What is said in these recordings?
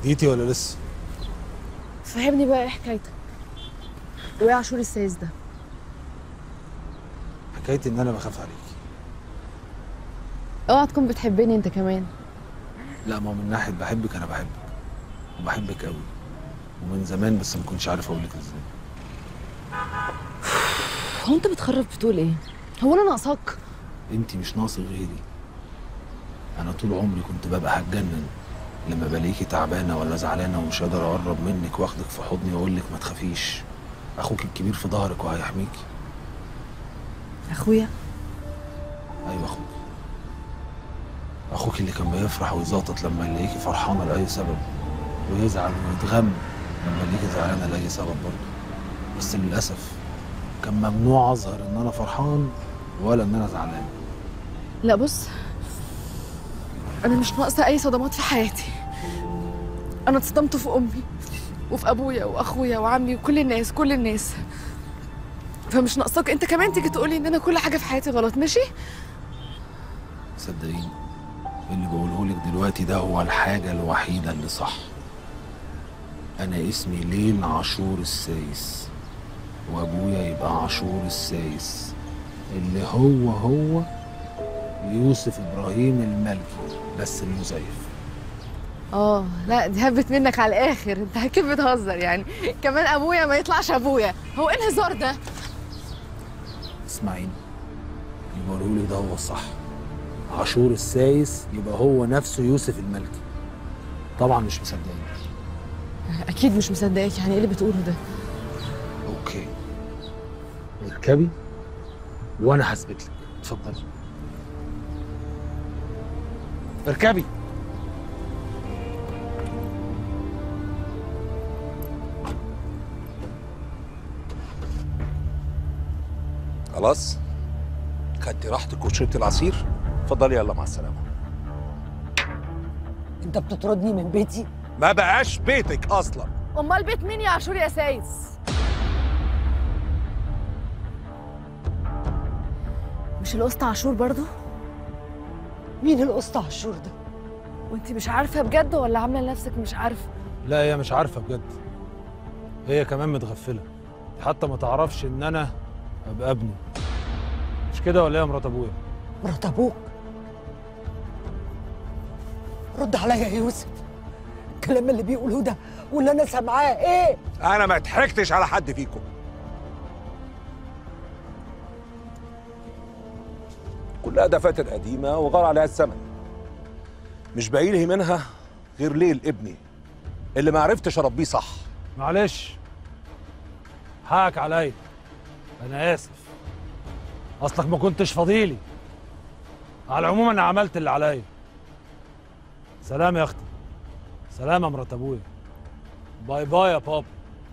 هديتي ولا لسه فهمني بقى ايه حكايتك وايه عاشور السايس ده حكايتي ان انا بخاف عليكي اوعى تكون بتحبني انت كمان لا ما هو من ناحيه بحبك انا بحبك وبحبك قوي ومن زمان بس ما كنتش عارف اقول لك ازاي هو انت بتخرب بتقول ايه هو انا ناقصاك انت مش ناقص غيري انا طول عمري كنت ببقى هتجنن لما بلاقيكي تعبانه ولا زعلانه ومش قادر اقرب منك واخدك في حضني واقول لك ما تخافيش اخوك الكبير في ظهرك وهيحميكي اخويا ايوه اخوك اخوك اللي كان بيفرح ويزاطط لما يلاقيكي فرحانه لاي سبب ويزعل ويتغم لما يلاقيكي زعلانه لاي سبب برضه بس للاسف كان ممنوع اظهر ان انا فرحان ولا ان انا زعلان لا بص انا مش ناقصه اي صدمات في حياتي انا اتصدمت في امي وفي ابويا واخويا وعمي وكل الناس كل الناس فمش ناقصاك انت كمان تيجي تقولي ان انا كل حاجه في حياتي غلط ماشي صدقيني اللي بقوله لك دلوقتي ده هو الحاجه الوحيده اللي صح انا اسمي ليل عاشور السايس وابويا يبقى عاشور السايس اللي هو هو يوسف ابراهيم الملكي بس المزيف اه لا دي هبت منك على الاخر انت اكيد بتهزر يعني كمان ابويا ما يطلعش ابويا هو ايه الهزار ده اسمعيني اللي بقوله لك ده هو الصح عاشور السايس يبقى هو نفسه يوسف الملكي طبعا مش مصدقني اكيد مش مصدقاك يعني ايه اللي بتقوله ده اوكي اركبي وانا هثبت لك اتفضلي اركبي خلاص خدتي راحتك وشربتي العصير اتفضلي يلا مع السلامه انت بتطردني من بيتي ما بقاش بيتك اصلا امال بيت مين يا عاشور يا سايس مش القسط عاشور برضو مين القسط عاشور ده وانت مش عارفه بجد ولا عامله لنفسك مش عارفه لا هي مش عارفه بجد هي كمان متغفله حتى ما تعرفش ان انا ابقى ابني مش كده ولا ايه يا مرات ابويا مرات ابوك رد عليا يا يوسف الكلام اللي بيقولوه ده واللي انا سامعاه ايه انا ما ضحكتش على حد فيكم كلها دفاتر قديمه وغار عليها الثمن مش باقي لي منها غير ليل ابني اللي ما عرفتش اربيه صح معلش حقك عليا انا اسف اصلك ما كنتش فاضيلي على العموم انا عملت اللي عليا سلام يا اختي سلام يا مرات ابويا باي باي يا بابا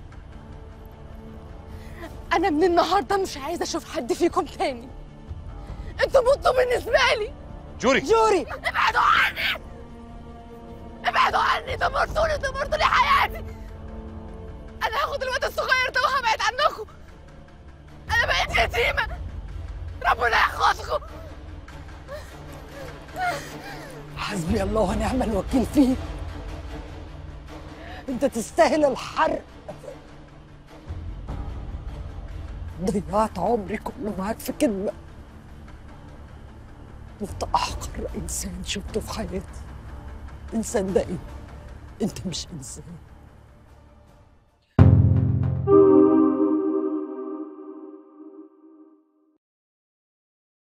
انا من النهارده مش عايزه اشوف حد فيكم تاني انتوا متوا بالنسبه لي جوري جوري ابعدوا عني ابعدوا عني دمرتوني دمرتوا لي حياتي انا هاخد الواد الصغير ده وهبعد عنكم انا بقيت يتيمه ربنا يحفظكم حسبي الله ونعم الوكيل فيك انت تستاهل الحرق ضيعت عمري كله معاك في كلمة انت احقر انسان شفته في حياتي انسان ده ايه انت مش انسان